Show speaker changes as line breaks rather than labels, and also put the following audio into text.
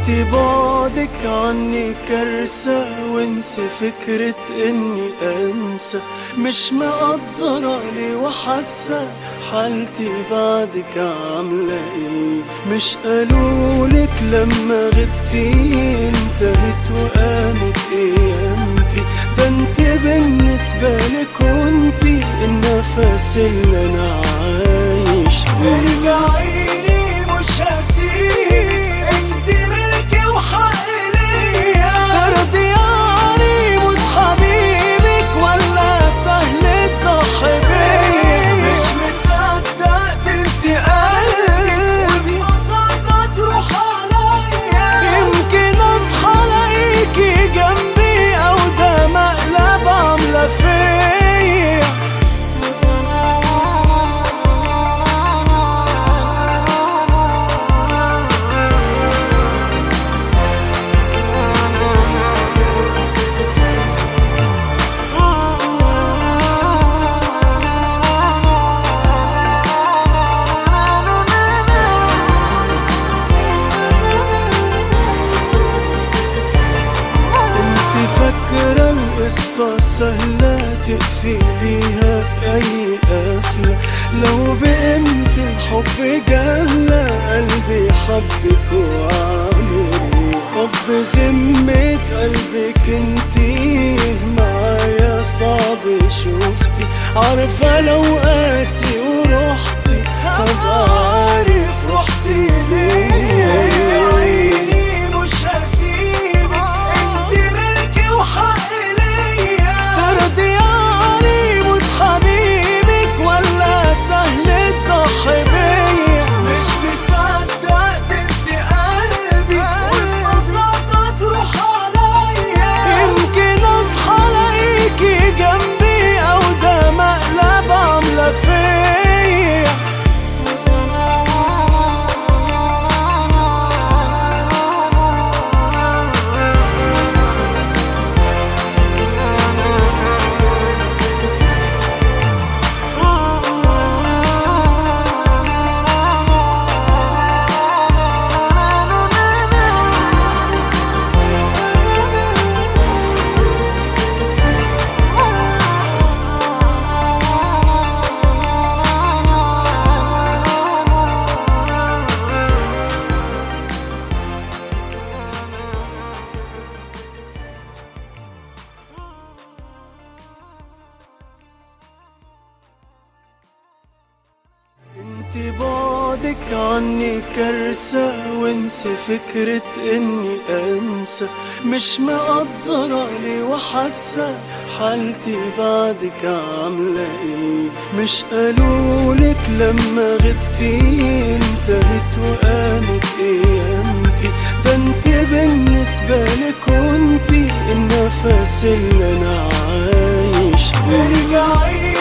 انت بعدك عني كارثة وانسى فكرة اني انسى مش مقدرة لي وحاسة حالتي بعدك عاملة ايه مش قالولك لما غبتي انتهت وقامت ايامتي ده انت بالنسبة لي كنتي النفس اللي انا عايش بيه
ارجعيلي مش هسيبك انت ملكي وحق ليا
ترضياني موت حبيبك ولا سهل تضحي بيا
مش مصدق تنسي قلبي وببساطة تروح عليا
يمكن اصحى الاقيكي جنبي او ده مقلب عامله فيا انت فاكرة القصة سهلة تقفي بيها بأي قفلة لو بقيمة الحب جهلة قلبي حبك وعامل حب ذمة قلبك انتي معايا صعب شفتي عارفة لو قاسي ورحتي هبقى عارف رحتي ليه
ارجعيلي مش هسيبك انت ملكي وحق ليا
ترضياني موت حبيبك ولا سهل تضحي بيا
مش مصدق تنسي قلبي وببساطة تروح عليا
يمكن اصحى الاقيكي جنبي او ده مقلب عامله فيا انت بعدك عني كارثة وانسى فكرة اني انسى مش مقدرة لي وحاسة حالتي بعدك عاملة ايه مش قالولك لما غبتي انتهت وقامت ايامتي ده انت بالنسبة لي كنتي النفس اللي انا عايش بيه
ارجعيلي